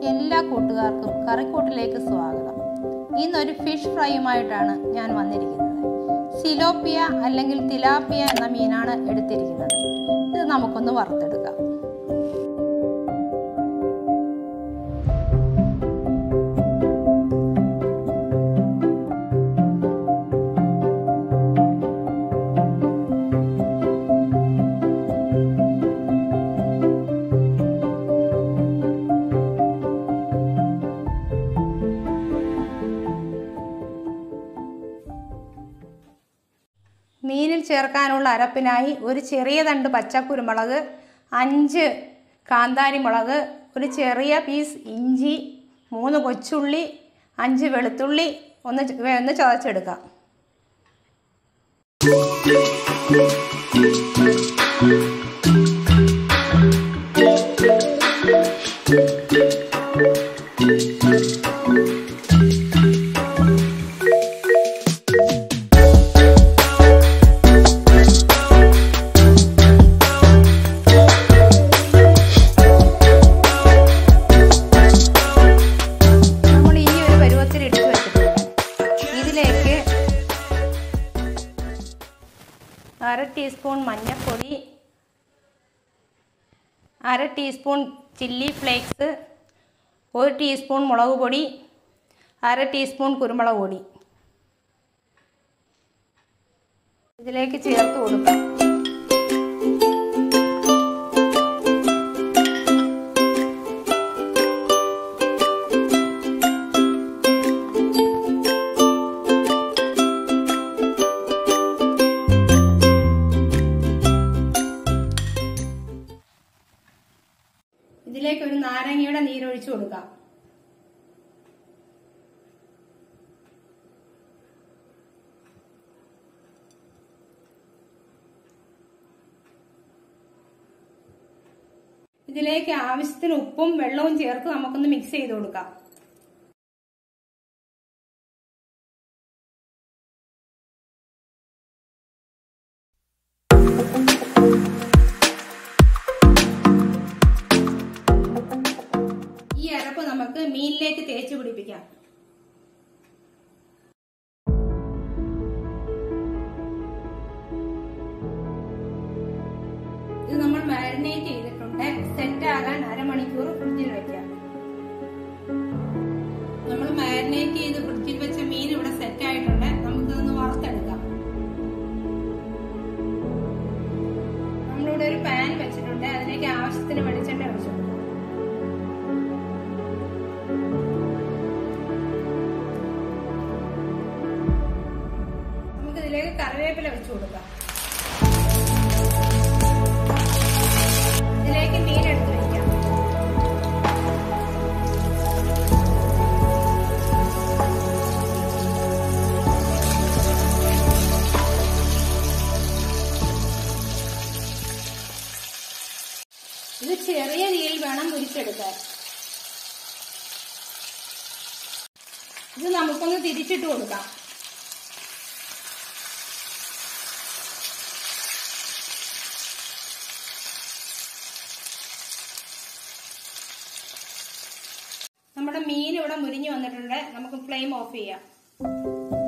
എല്ലാ കൂട്ടുകാർക്കും കറിക്കൂട്ടിലേക്ക് സ്വാഗതം ഇന്നൊരു ഫിഷ് ഫ്രൈയുമായിട്ടാണ് ഞാൻ വന്നിരിക്കുന്നത് സിലോപ്പിയ അല്ലെങ്കിൽ തിലാപ്പിയ എന്ന മീനാണ് എടുത്തിരിക്കുന്നത് ഇത് നമുക്കൊന്ന് വറുത്തെടുക്കാം മീനിൽ ചേർക്കാനുള്ള അരപ്പിനായി ഒരു ചെറിയ തണ്ട് പച്ചക്കുരുമുളക് അഞ്ച് കാന്താരി മുളക് ഒരു ചെറിയ പീസ് ഇഞ്ചി മൂന്ന് കൊച്ചുള്ളി അഞ്ച് വെളുത്തുള്ളി ഒന്ന് ച- ഒന്ന് ചതച്ചെടുക്കാം നമ്മൾ ഈ ഒരു പരുവത്തിൽ ഇട്ട് വെച്ചിട്ടുണ്ട് ഇതിലേക്ക് അര ടീസ്പൂൺ മഞ്ഞൾപ്പൊടി അര ടീസ്പൂൺ ചില്ലി ഫ്ലേക്സ് ഒരു ടീസ്പൂൺ മുളക് പൊടി അര ടീസ്പൂൺ കുരുമുളക് പൊടി ഇതിലേക്ക് ചേർത്ത് കൊടുക്കാം ഇതിലേക്ക് ഒരു നാരങ്ങയുടെ നീരൊഴിച്ചു കൊടുക്കാം ഇതിലേക്ക് ആവശ്യത്തിന് ഉപ്പും വെള്ളവും ചേർത്ത് നമുക്കൊന്ന് മിക്സ് ചെയ്ത് കൊടുക്കാം ഈ അരപ്പ് നമുക്ക് മീനിലേക്ക് തേച്ച് പിടിപ്പിക്കാം ഇത് നമ്മൾ മാരിനേറ്റ് ചെയ്തിട്ടുണ്ട് സെറ്റ് ആകാൻ അരമണിക്കൂർ ഫ്രിഡ്ജിൽ വെക്കാം നമ്മൾ മാരിനേറ്റ് ചെയ്ത് ഫ്രിഡ്ജിൽ വെച്ച മീൻ ഇവിടെ സെറ്റ് ആയിട്ടുണ്ട് നമുക്കിതൊന്ന് വറുത്തെടുക്കാം നമ്മളിവിടെ ഒരു പാൻ വെച്ചിട്ടുണ്ട് അതിലേക്ക് ആവശ്യത്തിന് വെളിച്ചെണ്ണ ഒഴിച്ചു കൊടുക്കാം നമുക്ക് ഇതിലേക്ക് കറിവേപ്പില വെച്ചു കൊടുക്കാം ഇതിലേക്ക് മീൻ എടുത്ത് വയ്ക്കാം ഇത് ചെറിയ തീയിൽ വേണം മുരിച്ചെടുക്കാൻ ഇത് നമുക്കൊന്ന് തിരിച്ചിട്ട് കൊടുക്കാം നമ്മുടെ മീൻ ഇവിടെ മുരിഞ്ഞു വന്നിട്ടുണ്ട് നമുക്ക് ഫ്ലെയിം ഓഫ് ചെയ്യാം